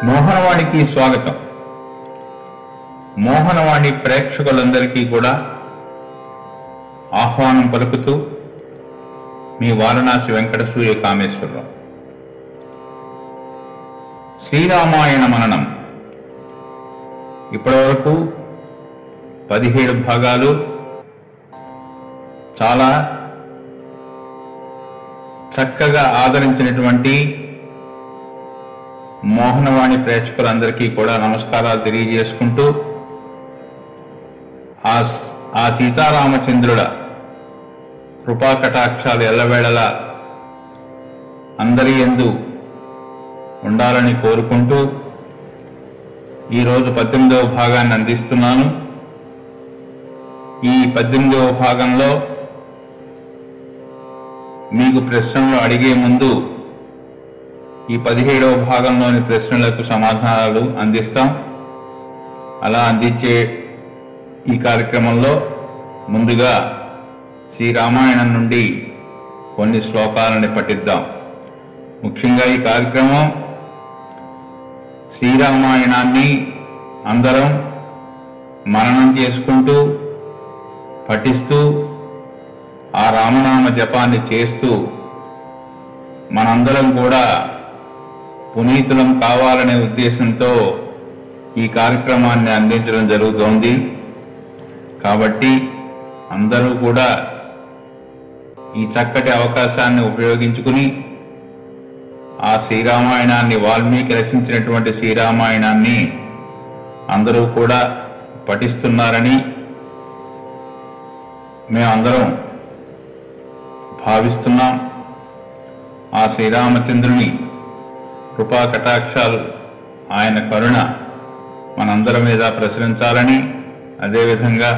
మోహనవాణికి స్వాగతం మోహనవాణి ప్రేక్షకులందరికీ కూడా ఆహ్వానం పలుకుతూ మీ వారణాసి వెంకట సూర్య కామేశ్వరరావు శ్రీరామాయణ మననం ఇప్పటివరకు పదిహేడు భాగాలు చాలా చక్కగా ఆదరించినటువంటి మోహనవాణి ప్రేక్షకులందరికీ కూడా నమస్కారాలు తెలియజేసుకుంటూ ఆ ఆ సీతారామచంద్రుల కృపాకటాక్షాలు ఎల్లవేళలా అందరి ఎందు ఉండాలని కోరుకుంటూ ఈరోజు పద్దెనిమిదవ భాగాన్ని అందిస్తున్నాను ఈ పద్దెనిమిదవ భాగంలో మీకు ప్రశ్నలు అడిగే ముందు ఈ పదిహేడవ భాగంలోని ప్రశ్నలకు సమాధానాలు అందిస్తాం అలా అందించే ఈ కార్యక్రమంలో ముందుగా శ్రీరామాయణం నుండి కొన్ని శ్లోకాలని పఠిద్దాం ముఖ్యంగా ఈ కార్యక్రమం శ్రీరామాయణాన్ని అందరం మననం చేసుకుంటూ పఠిస్తూ ఆ రామనామ జపాన్ని చేస్తూ మనందరం కూడా పునీతులం కావాలనే ఉద్దేశంతో ఈ కార్యక్రమాన్ని అందించడం జరుగుతోంది కాబట్టి అందరూ కూడా ఈ చక్కటి అవకాశాన్ని ఉపయోగించుకుని ఆ శ్రీరామాయణాన్ని వాల్మీకి రచించినటువంటి శ్రీరామాయణాన్ని అందరూ కూడా పఠిస్తున్నారని మేమందరం భావిస్తున్నాం ఆ శ్రీరామచంద్రుని కృపా కటాక్షాలు ఆయన కరుణ మనందరి మీద ప్రసరించాలని అదేవిధంగా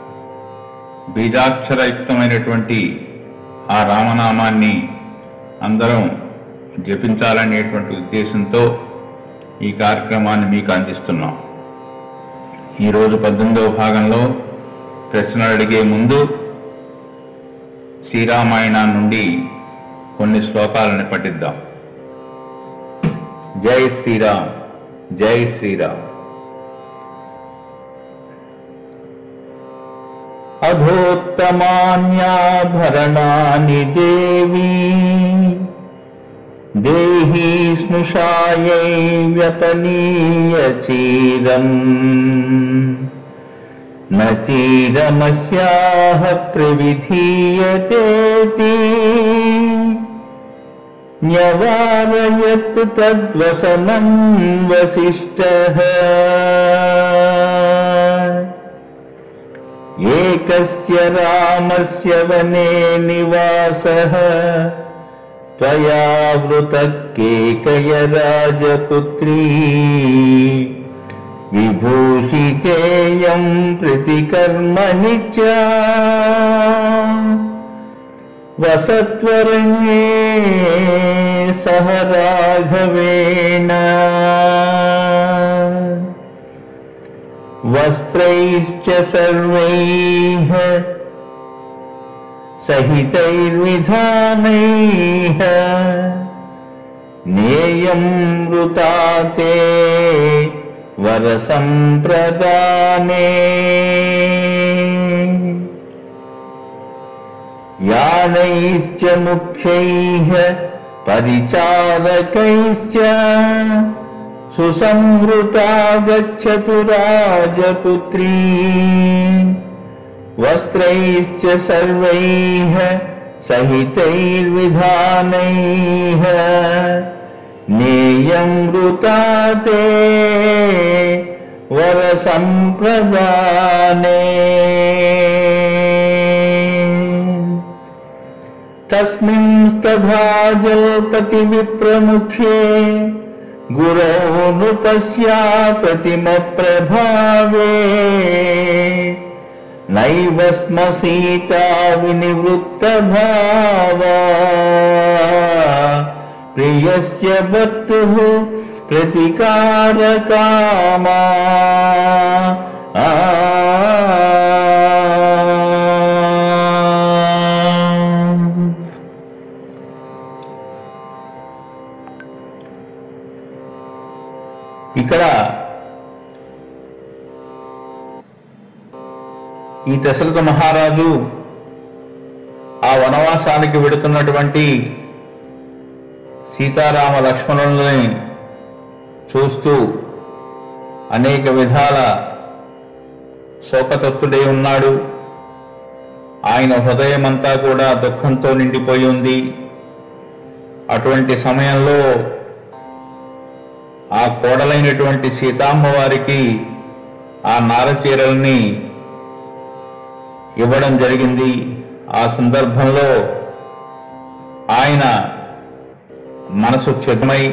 బీజాక్షరయుక్తమైనటువంటి ఆ రామనామాన్ని అందరం జపించాలనేటువంటి ఉద్దేశంతో ఈ కార్యక్రమాన్ని మీకు అందిస్తున్నాం ఈరోజు పద్దెనిమిదవ భాగంలో ప్రశ్నలు అడిగే ముందు శ్రీరామాయణం నుండి కొన్ని శ్లోకాలను పఠిద్దాం జై శ్రీరామ్ జై శ్రీరామ్ అధోత్తమాన్యాభరణాని దేవీ దేహీ స్నుషాయై వ్యపనీయ చీరం न चीरमस्याः प्रविधीयतेति न्यवारयत् तद्वसनं वसिष्ठः एकस्य रामस्य वने निवासः त्वया वृतः केकय राजपुत्री विभूषितेयं प्रतिकर्मणि च वसत्वरण्ये सह राघवेण वस्त्रैश्च सर्वैः सहितैर्विधानैः नेयं वृता ते वरसम्प्रदाने यानैश्च मुख्यैः परिचारकैश्च सुसंवृता गच्छतु राजपुत्री वस्त्रैश्च सर्वैः सहितैर्विधानैः नेयं वृता ते वरसम्प्रदाने तस्मिंस्तथा जल्पति विप्रमुखे गुरौ नृपस्या प्रतिमप्रभावे नैव स्म सीता विनिवृत्तभावा प्रियस्य भर्तुः प्रतिकारकामा आ ఇక్కడ ఈ దశరథ మహారాజు ఆ వనవాసానికి వెడుతున్నటువంటి సీతారామ లక్ష్మణులని చూస్తూ అనేక విధాల శోకతత్తుడై ఉన్నాడు ఆయన హృదయమంతా కూడా దుఃఖంతో నిండిపోయి ఉంది అటువంటి సమయంలో ఆ కోడలైనటువంటి సీతామ్మ వారికి ఆ నారచీరల్ని ఇవ్వడం జరిగింది ఆ సందర్భంలో ఆయన మనసు క్షతమై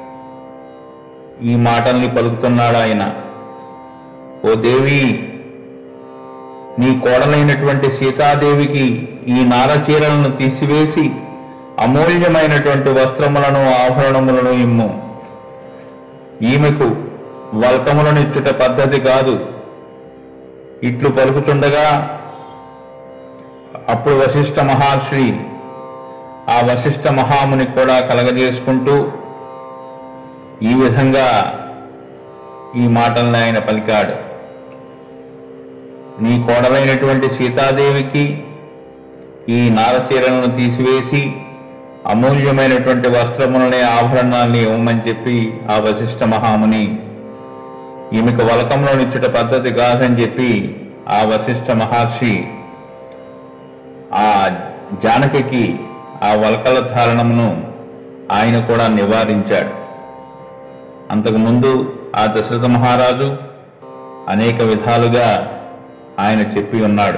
ఈ మాటల్ని పలుకుతున్నాడు ఆయన ఓ దేవి నీ కోడలైనటువంటి సీతాదేవికి ఈ నారచీరలను తీసివేసి అమూల్యమైనటువంటి వస్త్రములను ఆభరణములను ఇమ్ము ఈమెకు వల్కములనిచ్చుట పద్ధతి కాదు ఇట్లు పలుకుచుండగా అప్పుడు వశిష్ఠ మహర్షి ఆ వశిష్ఠ మహాముని కూడా కలగజేసుకుంటూ ఈ విధంగా ఈ మాటల్ని ఆయన పలికాడు నీ కోడలైనటువంటి సీతాదేవికి ఈ నారచీరలను తీసివేసి అమూల్యమైనటువంటి వస్త్రములని ఆభరణాల్ని ఇవ్వమని చెప్పి ఆ వశిష్ఠ మహాముని ఈమెకు వలకంలో నిచ్చుట పద్ధతి కాదని చెప్పి ఆ వశిష్ఠ మహర్షి ఆ జానకికి ఆ వలకల ధారణమును ఆయన కూడా నివారించాడు అంతకుముందు ఆ దశరథ మహారాజు అనేక విధాలుగా ఆయన చెప్పి ఉన్నాడు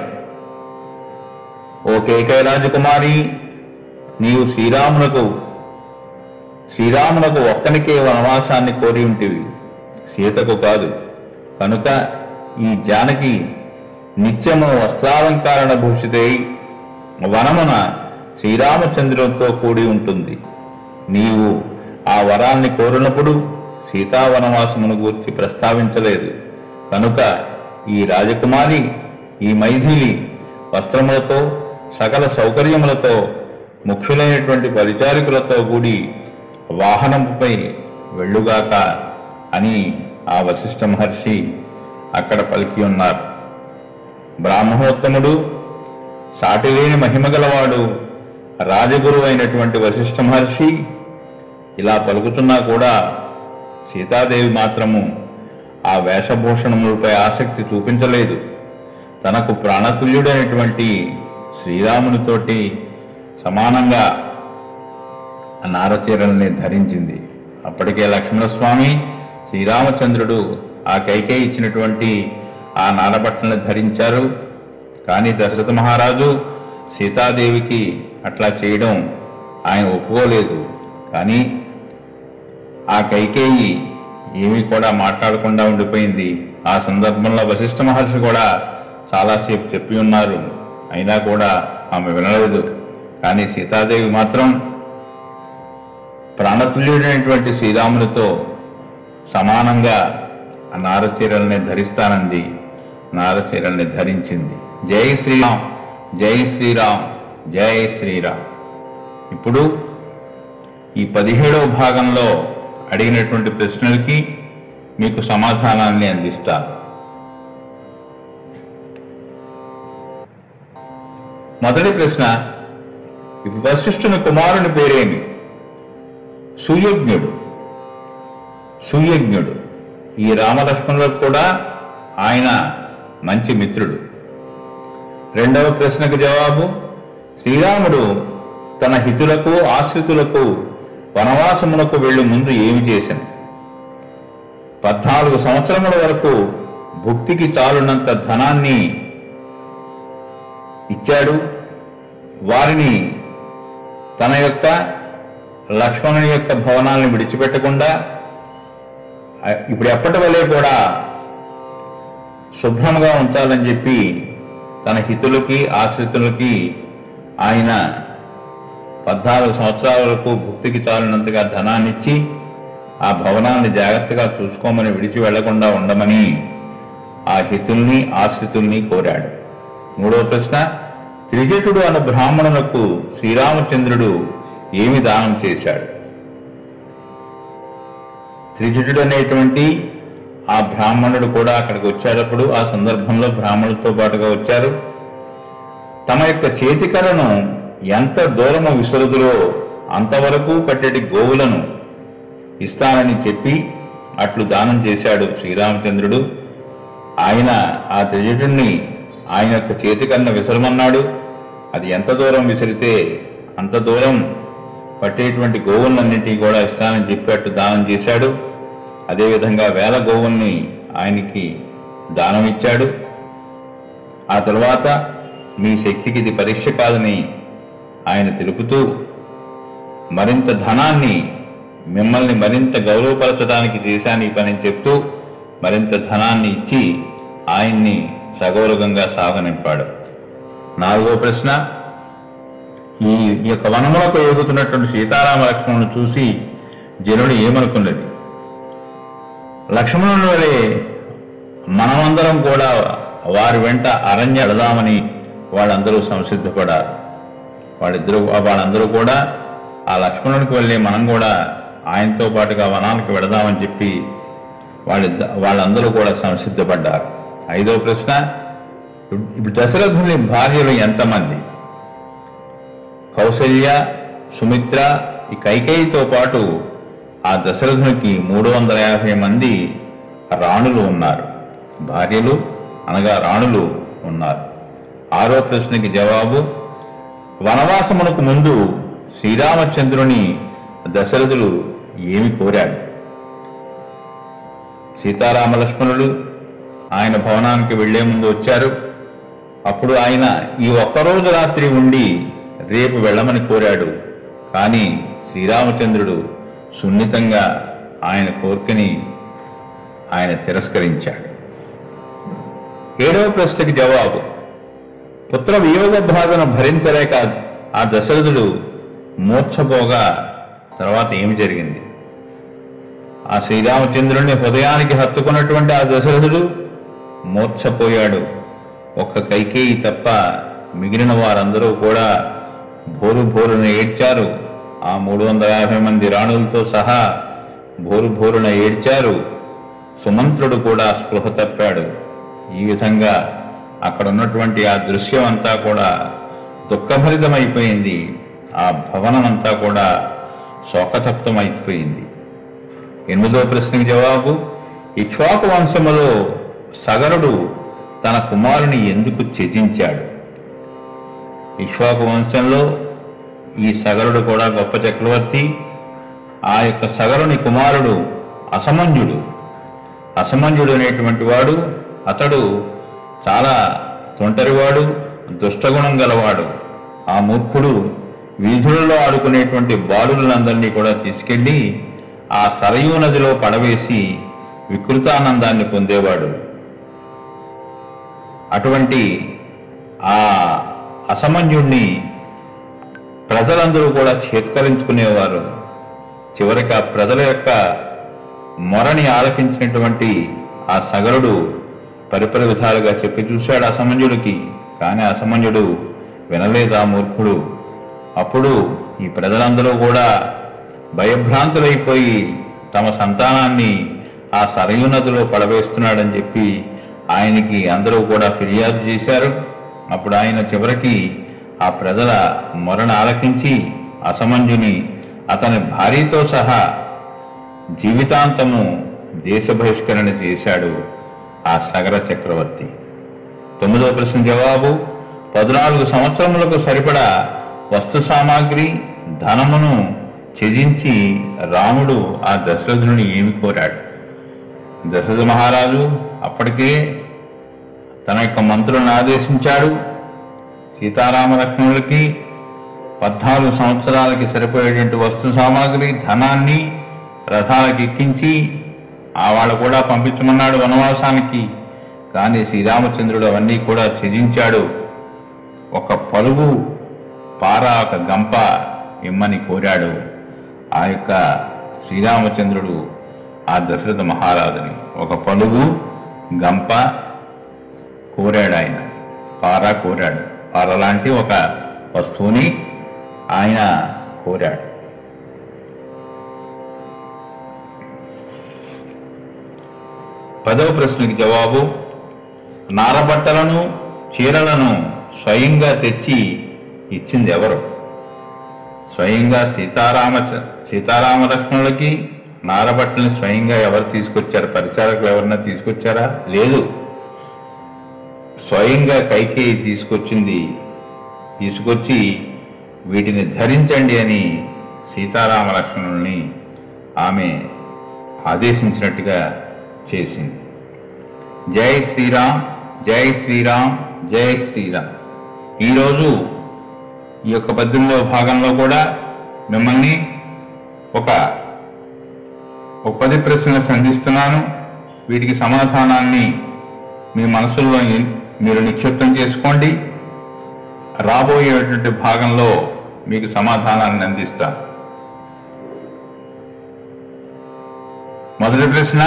ఓ కేకయ రాజకుమారి నీవు శ్రీరామునకు శ్రీరామునకు ఒక్కనికే వనవాసాన్ని కోరి ఉంటివి సీతకు కాదు కనుక ఈ జానకి నిత్యము వస్త్రాలంకరణ భూషితై వనమున శ్రీరామచంద్రునితో కూడి ఉంటుంది నీవు ఆ వరాన్ని కోరినప్పుడు సీతావనవాసమును గూర్చి ప్రస్తావించలేదు కనుక ఈ రాజకుమారి ఈ మైథిలి వస్త్రములతో సకల సౌకర్యములతో ముఖ్యులైనటువంటి పరిచారికులతో కూడి వాహనంపై వెళ్ళుగాక అని ఆ వశిష్ఠ మహర్షి అక్కడ పలికి ఉన్నారు బ్రాహ్మణోత్తముడు సాటిలేని మహిమగలవాడు రాజగురు అయినటువంటి వశిష్ఠ మహర్షి ఇలా పలుకుతున్నా కూడా సీతాదేవి మాత్రము ఆ వేషభూషణములపై ఆసక్తి చూపించలేదు తనకు ప్రాణతుల్యుడైనటువంటి శ్రీరామునితోటి సమానంగా ఆ నారచీరల్ని ధరించింది అప్పటికే లక్ష్మణస్వామి శ్రీరామచంద్రుడు ఆ కైకే ఇచ్చినటువంటి ఆ నారబట్టలను ధరించారు కానీ దశరథ మహారాజు సీతాదేవికి అట్లా చేయడం ఆయన ఒప్పుకోలేదు కానీ ఆ కైకేయి ఏమీ కూడా మాట్లాడకుండా ఉండిపోయింది ఆ సందర్భంలో వశిష్ఠ మహర్షి కూడా చాలాసేపు చెప్పి ఉన్నారు అయినా కూడా ఆమె వినలేదు కానీ సీతాదేవి మాత్రం ప్రాణతుల్యుడైనటువంటి శ్రీరామునితో సమానంగా ఆ నారచీరల్ని ధరిస్తానంది నారచీరల్ని ధరించింది జై శ్రీరామ్ జై శ్రీరామ్ జై శ్రీరామ్ ఇప్పుడు ఈ పదిహేడవ భాగంలో అడిగినటువంటి ప్రశ్నలకి మీకు సమాధానాన్ని అందిస్తాను మొదటి ప్రశ్న వశిష్ఠుని కుమారుని పేరేమి సుయజ్ఞుడు సుయజ్ఞుడు ఈ రామలక్ష్మణులకు కూడా ఆయన మంచి మిత్రుడు రెండవ ప్రశ్నకు జవాబు శ్రీరాముడు తన హితులకు ఆశ్రితులకు వనవాసమునకు వెళ్ళు ముందు ఏమి చేశాను పద్నాలుగు సంవత్సరముల వరకు భుక్తికి చాలునంత ధనాన్ని ఇచ్చాడు వారిని తన యొక్క లక్ష్మణుని యొక్క భవనాలను విడిచిపెట్టకుండా ఆ, ఇప్పుడు ఎప్పటి వలె కూడా శుభ్రంగా ఉంచాలని చెప్పి తన హితులకి ఆశ్రితులకి ఆయన పద్నాలుగు సంవత్సరాల వరకు భుక్తికి చాలినంతగా ధనాన్నిచ్చి ఆ భవనాన్ని జాగ్రత్తగా చూసుకోమని విడిచి వెళ్లకుండా ఉండమని ఆ హితుల్ని ఆశ్రితుల్ని కోరాడు మూడవ ప్రశ్న త్రిజటుడు అను బ్రాహ్మణులకు శ్రీరామచంద్రుడు ఏమి దానం చేశాడు త్రిజటుడు అనేటువంటి ఆ బ్రాహ్మణుడు కూడా అక్కడికి వచ్చేటప్పుడు ఆ సందర్భంలో బ్రాహ్మణుడితో పాటుగా వచ్చారు తమ యొక్క చేతికలను ఎంత దూరము విసరుదులో అంతవరకు పట్టేటి గోవులను ఇస్తానని చెప్పి అట్లు దానం చేశాడు శ్రీరామచంద్రుడు ఆయన ఆ త్రిజటుణ్ణి ఆయన యొక్క చేతికన్న విసరమన్నాడు అది ఎంత దూరం విసిరితే అంత దూరం పట్టేటువంటి గోవులన్నింటినీ కూడా ఇస్తానని చెప్పి అట్లు దానం చేశాడు అదేవిధంగా వేల గోవుల్ని ఆయనకి దానం ఇచ్చాడు ఆ తరువాత మీ శక్తికి ఇది పరీక్ష కాదని ఆయన తెలుపుతూ మరింత ధనాన్ని మిమ్మల్ని మరింత గౌరవపరచడానికి చేశాను ఈ పని చెప్తూ మరింత ధనాన్ని ఇచ్చి ఆయన్ని సగౌరవంగా సాగనింపాడు నాలుగో ప్రశ్న ఈ ఈ యొక్క వనములకు ఎగుతున్నటువంటి సీతారామ లక్ష్మణుని చూసి జనుడు ఏమనుకున్నది లక్ష్మణుని వలె మనమందరం కూడా వారి వెంట అరణ్య వెళదామని వాళ్ళందరూ సంసిద్ధపడారు వాళ్ళిద్దరూ వాళ్ళందరూ కూడా ఆ లక్ష్మణునికి వెళ్ళి మనం కూడా ఆయనతో పాటుగా వనానికి వెళదామని చెప్పి వాళ్ళిద్ద వాళ్ళందరూ కూడా సంసిద్ధపడ్డారు ఐదో ప్రశ్న ఇప్పుడు దశరథుని భార్యలు ఎంతమంది కౌసల్య సుమిత్ర ఈ కైకేయితో పాటు ఆ దశరథునికి మూడు వందల యాభై మంది రాణులు ఉన్నారు భార్యలు అనగా రాణులు ఉన్నారు ఆరో ప్రశ్నకి జవాబు వనవాసమునకు ముందు శ్రీరామచంద్రుని దశరథులు ఏమి కోరాడు సీతారామ లక్ష్మణులు ఆయన భవనానికి వెళ్లే ముందు వచ్చారు అప్పుడు ఆయన ఈ ఒక్కరోజు రాత్రి ఉండి రేపు వెళ్ళమని కోరాడు కానీ శ్రీరామచంద్రుడు సున్నితంగా ఆయన కోరికని ఆయన తిరస్కరించాడు ఏడవ ప్రశ్నకి జవాబు పుత్ర వియోగ బాధను భరించలేక ఆ దశరథుడు మూర్ఛపోగా తర్వాత ఏమి జరిగింది ఆ శ్రీరామచంద్రుని హృదయానికి హత్తుకున్నటువంటి ఆ దశరథుడు మూర్ఛపోయాడు ఒక్క కైకేయి తప్ప మిగిలిన వారందరూ కూడా భోరు భోరున ఏడ్చారు ఆ మూడు వందల యాభై మంది రాణులతో సహా భోరు భోరున ఏడ్చారు సుమంత్రుడు కూడా స్పృహ తప్పాడు ఈ విధంగా అక్కడ ఉన్నటువంటి ఆ దృశ్యం అంతా కూడా దుఃఖభరితమైపోయింది ఆ భవనం అంతా కూడా శోకతప్తమైపోయింది ఎనిమిదో ప్రశ్నకి జవాబు ఇక్ష్వాకు వంశములో సగరుడు తన కుమారుని ఎందుకు త్యజించాడు ఇక్ష్వాకు వంశంలో ఈ సగరుడు కూడా గొప్ప చక్రవర్తి ఆ యొక్క సగరుని కుమారుడు అసమంజుడు అసమంజుడు అనేటువంటి వాడు అతడు చాలా తొంటరివాడు దుష్టగుణం గలవాడు ఆ మూర్ఖుడు వీధులలో ఆడుకునేటువంటి బాలులందరినీ కూడా తీసుకెళ్లి ఆ సరయూ నదిలో పడవేసి వికృతానందాన్ని పొందేవాడు అటువంటి ఆ అసమంజుణ్ణి ప్రజలందరూ కూడా చేత్కరించుకునేవారు చివరికి ఆ ప్రజల యొక్క మొరని ఆలకించినటువంటి ఆ సగరుడు పరిపరి విధాలుగా చెప్పి చూశాడు అసమంజుడికి కానీ అసమంజుడు వినలేదు ఆ మూర్ఖుడు అప్పుడు ఈ ప్రజలందరూ కూడా భయభ్రాంతులైపోయి తమ సంతానాన్ని ఆ సరయు నదిలో పడవేస్తున్నాడని చెప్పి ఆయనకి అందరూ కూడా ఫిర్యాదు చేశారు అప్పుడు ఆయన చివరికి ఆ ప్రజల మొరణ ఆలకించి అసమంజుని అతని భార్యతో సహా జీవితాంతము దేశ బహిష్కరణ చేశాడు ఆ సగర చక్రవర్తి తొమ్మిదో ప్రశ్న జవాబు పద్నాలుగు సంవత్సరములకు సరిపడా వస్తు సామాగ్రి ధనమును త్యజించి రాముడు ఆ దశరథుని ఏమి కోరాడు దశరథ మహారాజు అప్పటికే తన యొక్క మంత్రులను ఆదేశించాడు సీతారామ లక్ష్మణులకి పద్నాలుగు సంవత్సరాలకి సరిపోయేటువంటి వస్తు సామాగ్రి ధనాన్ని రథాలకు ఎక్కించి ఆ వాళ్ళు కూడా పంపించమన్నాడు వనవాసానికి కానీ శ్రీరామచంద్రుడు అవన్నీ కూడా త్యజించాడు ఒక పలుగు పార ఒక గంప ఇమ్మని కోరాడు ఆ యొక్క శ్రీరామచంద్రుడు ఆ దశరథ మహారాజుని ఒక పలుగు గంప కోరాడు ఆయన పార కోరాడు పార లాంటి ఒక వస్తువుని ఆయన కోరాడు పదవ ప్రశ్నకి జవాబు నారబట్టలను చీరలను స్వయంగా తెచ్చి ఇచ్చింది ఎవరు స్వయంగా సీతారామ సీతారామ లక్ష్మణులకి నారబట్టల్ని స్వయంగా ఎవరు తీసుకొచ్చారు పరిచారకులు ఎవరన్నా తీసుకొచ్చారా లేదు స్వయంగా కైకేయి తీసుకొచ్చింది తీసుకొచ్చి వీటిని ధరించండి అని సీతారామ లక్ష్మణుల్ని ఆమె ఆదేశించినట్టుగా చేసింది జై శ్రీరామ్ జై శ్రీరామ్ జై శ్రీరామ్ ఈరోజు ఈ యొక్క పద్యంలో భాగంలో కూడా మిమ్మల్ని ఒక ఒక పది ప్రశ్నలు సంధిస్తున్నాను వీటికి సమాధానాన్ని మీ మనసుల్లో ని- మీరు నిక్షిప్తం చేసుకోండి రాబోయేటువంటి భాగంలో మీకు సమాధానాన్ని అందిస్తాను మొదటి ప్రశ్న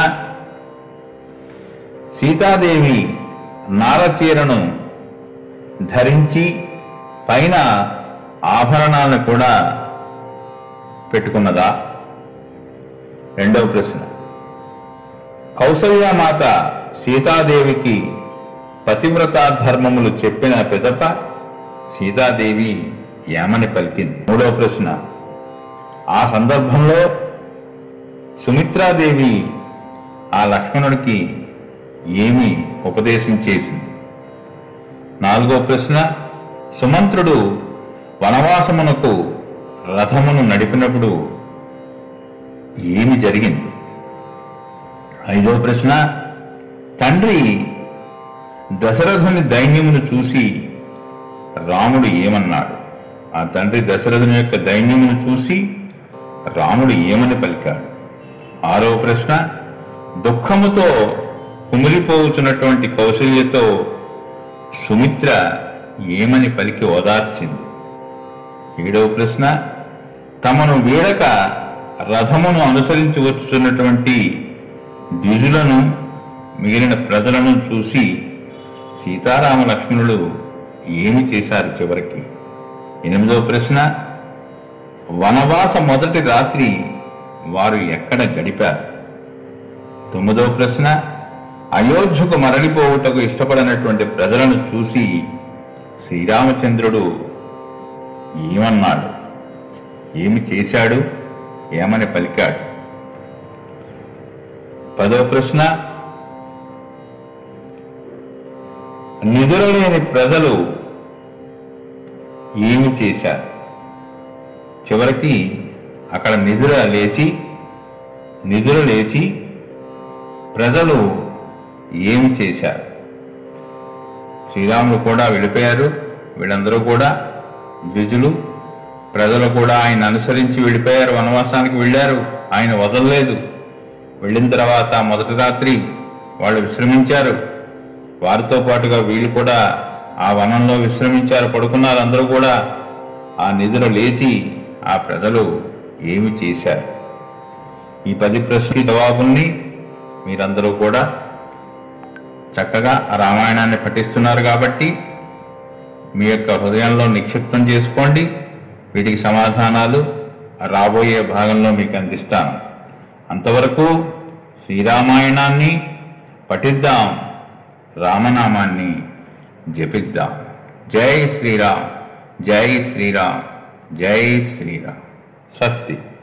సీతాదేవి నారచీరను ధరించి పైన ఆభరణాలను కూడా పెట్టుకున్నదా రెండవ ప్రశ్న కౌసల్యామాత సీతాదేవికి పతివ్రత ధర్మములు చెప్పిన పిదప సీతాదేవి ఏమని పలికింది మూడవ ప్రశ్న ఆ సందర్భంలో సుమిత్రాదేవి ఆ లక్ష్మణుడికి ఏమి ఉపదేశం చేసింది నాలుగో ప్రశ్న సుమంత్రుడు వనవాసమునకు రథమును నడిపినప్పుడు ఏమి జరిగింది ఐదో ప్రశ్న తండ్రి దశరథుని దైన్యమును చూసి రాముడు ఏమన్నాడు ఆ తండ్రి దశరథుని యొక్క దైన్యమును చూసి రాముడు ఏమని పలికాడు ఆరో ప్రశ్న దుఃఖముతో కుమిలిపోవుచున్నటువంటి కౌశల్యతో సుమిత్ర ఏమని పలికి ఓదార్చింది ఏడవ ప్రశ్న తమను వీడక రథమును అనుసరించి వచ్చుతున్నటువంటి ద్విజులను మిగిలిన ప్రజలను చూసి సీతారామ లక్ష్మణులు ఏమి చేశారు చివరికి ఎనిమిదవ ప్రశ్న వనవాస మొదటి రాత్రి వారు ఎక్కడ గడిపారు తొమ్మిదవ ప్రశ్న అయోధ్యకు మరలిపోవుటకు ఇష్టపడినటువంటి ప్రజలను చూసి శ్రీరామచంద్రుడు ఏమన్నాడు ఏమి చేశాడు ఏమని పలికాడు పదవ ప్రశ్న నిధులలేని ప్రజలు ఏమి చేశారు చివరికి అక్కడ నిధుల లేచి నిధుల లేచి ప్రజలు ఏమి చేశారు శ్రీరాములు కూడా వెళ్ళిపోయారు వీళ్ళందరూ కూడా ద్విజులు ప్రజలు కూడా ఆయన అనుసరించి వెళ్ళిపోయారు వనవాసానికి వెళ్ళారు ఆయన వదలలేదు వెళ్ళిన తర్వాత మొదటి రాత్రి వాళ్ళు విశ్రమించారు వారితో పాటుగా వీళ్ళు కూడా ఆ వనంలో విశ్రమించారు పడుకున్నారు అందరూ కూడా ఆ నిధులు లేచి ఆ ప్రజలు ఏమి చేశారు ఈ పది ప్రశ్న జవాబుల్ని మీరందరూ కూడా చక్కగా ఆ రామాయణాన్ని పఠిస్తున్నారు కాబట్టి మీ యొక్క హృదయంలో నిక్షిప్తం చేసుకోండి వీటికి సమాధానాలు రాబోయే భాగంలో మీకు అందిస్తాను అంతవరకు శ్రీరామాయణాన్ని పఠిద్దాం రామనామాన్ని జపిద్దాం జై శ్రీరామ్ జై శ్రీరామ్ జై శ్రీరామ్ స్వస్తి